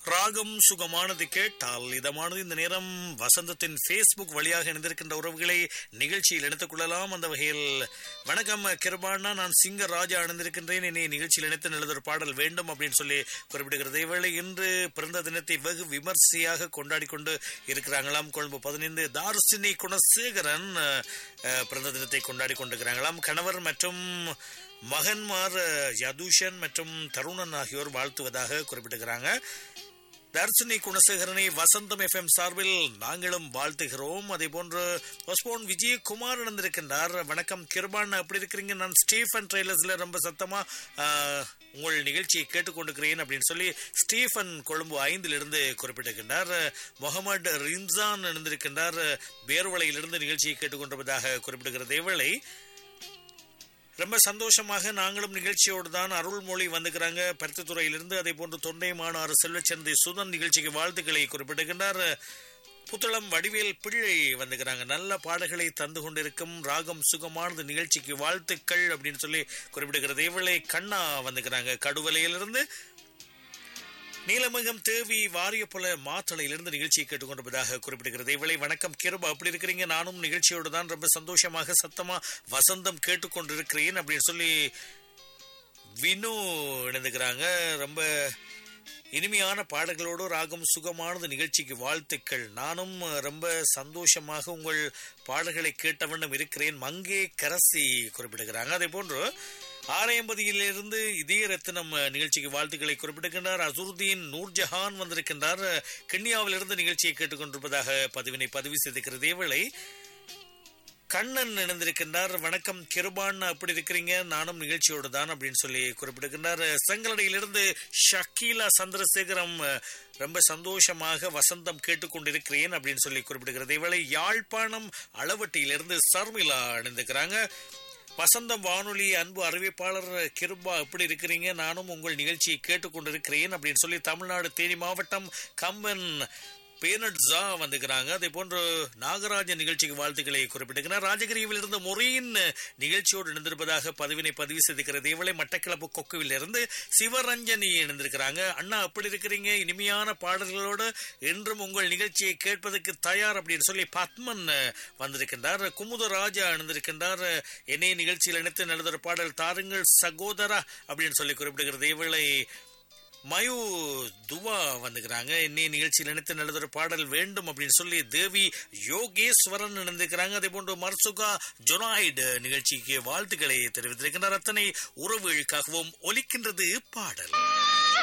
ராகம் சுகமானது கேட்டால் இதமானது இந்த நேரம் வசந்தத்தின் ஃபேஸ்புக் வழியாக இணைந்திருக்கின்ற உறவுகளை நிகழ்ச்சியில் இணைத்துக் கொள்ளலாம் அந்த வகையில் வணக்கம் கிருபானா நான் சிங்கர் ராஜா இணைந்திருக்கின்றேன் என்னை நிகழ்ச்சியில் இணைத்து நல்லதொரு பாடல் வேண்டும் அப்படின்னு சொல்லி குறிப்பிடுகிறது இவளை இன்று பிறந்த தினத்தை வெகு விமர்சையாக கொண்டாடி கொண்டு இருக்கிறாங்களாம் கொழும்பு பதினைந்து தார்சினி குணசேகரன் அஹ், அஹ், பிறந்த தினத்தை கொண்டாடி கொண்டிருக்கிறாங்களாம் கணவர் மற்றும் மகன்மார் அஹ், யதுஷன் மற்றும் தருணன் ஆகியோர் வாழ்த்துவதாக குறிப்பிட்டிருக்கிறாங்க தர்சினி குணசேகரனை வசந்தம் எஃப்எம் சார்பில் நாங்களும் வாழ்த்துகிறோம் அதே போன்று போஸ்ட்போன் விஜயகுமார் நடந்திருக்கின்றார் வணக்கம் கிருபான் எப்படி இருக்கிறீங்க நான் ஸ்டீஃபன் ட்ரெய்லர்ஸ்ல ரொம்ப சத்தமா ஆஹ், உங்கள் நிகழ்ச்சியை கேட்டுக்கொண்டிருக்கிறேன் அப்படின்னு சொல்லி ஸ்டீஃபன் கொழும்பு ஐந்திலிருந்து குறிப்பிட்டிருக்கின்றார் முகமது ரின்சான் இருந்திருக்கின்றார் பேர்வளையிலிருந்து நிகழ்ச்சியை கேட்டுக்கொண்டிருப்பதாக குறிப்பிடுகிறது இவளை ரொம்ப சந்தோஷமாக நாங்களும் நிகழ்ச்சியோடு தான் அருள்மொழி வந்துக்கிறாங்க பருத்தித்துறையிலிருந்து அதே போன்று தொண்டை மாநாறு செல்வச்சந்தி சுதன் நிகழ்ச்சிக்கு வாழ்த்துக்களை குறிப்பிடுகின்றார் புத்தளம் வடிவேல் பிள்ளை வந்துக்கிறாங்க நல்ல பாடல்களை தந்து கொண்டிருக்கும் ராகம் சுகமானது நிகழ்ச்சிக்கு வாழ்த்துக்கள் அப்படின்னு சொல்லி குறிப்பிடுகிறது இவளை கண்ணா வந்துக்கிறாங்க கடுவலையிலிருந்து நீலமங்கம் தேவி வாரியப்புல மாத்தளையிலிருந்து நிகழ்ச்சியை கேட்டுக்கொண்டிருப்பதாக குறிப்பிடுகிறது இவளை வணக்கம் கிருபா அப்படி இருக்கிறீங்க நானும் நிகழ்ச்சியோடு தான் ரொம்ப சந்தோஷமாக சத்தமா வசந்தம் கேட்டுக்கொண்டிருக்கிறேன் அப்படின்னு சொல்லி வினு இணைந்துக்கிறாங்க ரொம்ப இனிமையான பாடல்களோடு ராகம் சுகமானது நிகழ்ச்சிக்கு வாழ்த்துக்கள் நானும் ரொம்ப சந்தோஷமாக உங்கள் பாடல்களை கேட்டவண்ணம் இருக்கிறேன் மங்கே கரசி குறிப்பிடுகிறாங்க அதே போன்று ஆரையம்பதியிலிருந்து இதய ரத்தினம் நிகழ்ச்சிக்கு வாழ்த்துக்களை குறிப்பிடுகின்றார் அசுருதீன் நூர்ஜஹான் வந்திருக்கின்றார் கென்யாவிலிருந்து நிகழ்ச்சியை கேட்டுக்கொண்டிருப்பதாக பதிவினை பதிவு செய்திருக்கிறது இவளை கண்ணன் இணைந்திருக்கின்றார் வணக்கம் கிருபான் அப்படி இருக்கிறீங்க நானும் நிகழ்ச்சியோடு தான் அப்படின்னு சொல்லி குறிப்பிடுகின்றார் செங்கலடையிலிருந்து ஷக்கீலா சந்திரசேகரம் ரொம்ப சந்தோஷமாக வசந்தம் கேட்டுக்கொண்டிருக்கிறேன் அப்படின்னு சொல்லி குறிப்பிடுகிறது இவளை யாழ்ப்பாணம் அளவட்டியிலிருந்து சர்மிளா இணைந்திருக்கிறாங்க வசந்தம் வானொலி அன்பு அறிவிப்பாளர் கிருபா எப்படி இருக்கிறீங்க நானும் உங்கள் நிகழ்ச்சியை கேட்டுக்கொண்டிருக்கிறேன் அப்படின்னு சொல்லி தமிழ்நாடு தேனி மாவட்டம் கம்பன் பேனட்ஸா வந்துக்கிறாங்க அதே போன்று நாகராஜன் நிகழ்ச்சிக்கு வாழ்த்துக்களை குறிப்பிட்டிருக்கிறார் ராஜகிரியில் இருந்து மொரீன் நிகழ்ச்சியோடு இணைந்திருப்பதாக பதிவினை பதிவு செய்திருக்கிறது இவளை மட்டக்கிளப்பு கொக்குவில் இருந்து சிவரஞ்சனி இணைந்திருக்கிறாங்க அண்ணா அப்படி இருக்கிறீங்க இனிமையான பாடல்களோடு என்றும் உங்கள் நிகழ்ச்சியை கேட்பதற்கு தயார் அப்படின்னு சொல்லி பத்மன் வந்திருக்கின்றார் குமுதராஜா இணைந்திருக்கின்றார் என்னை நிகழ்ச்சியில் இணைத்து நல்லதொரு பாடல் தாருங்கள் சகோதரா அப்படின்னு சொல்லி குறிப்பிடுகிறது இவளை மயு துவா வந்துக்கிறாங்க இன்னி நிகழ்ச்சியில் நினைத்து நல்லதொரு பாடல் வேண்டும் அப்படின்னு சொல்லி தேவி யோகேஸ்வரன் இணைந்திருக்கிறாங்க அதே போன்று மர்சுகா ஜொனாய்டு நிகழ்ச்சிக்கு வாழ்த்துக்களை தெரிவித்திருக்கின்றார் அத்தனை உறவுகளுக்காகவும் ஒலிக்கின்றது பாடல்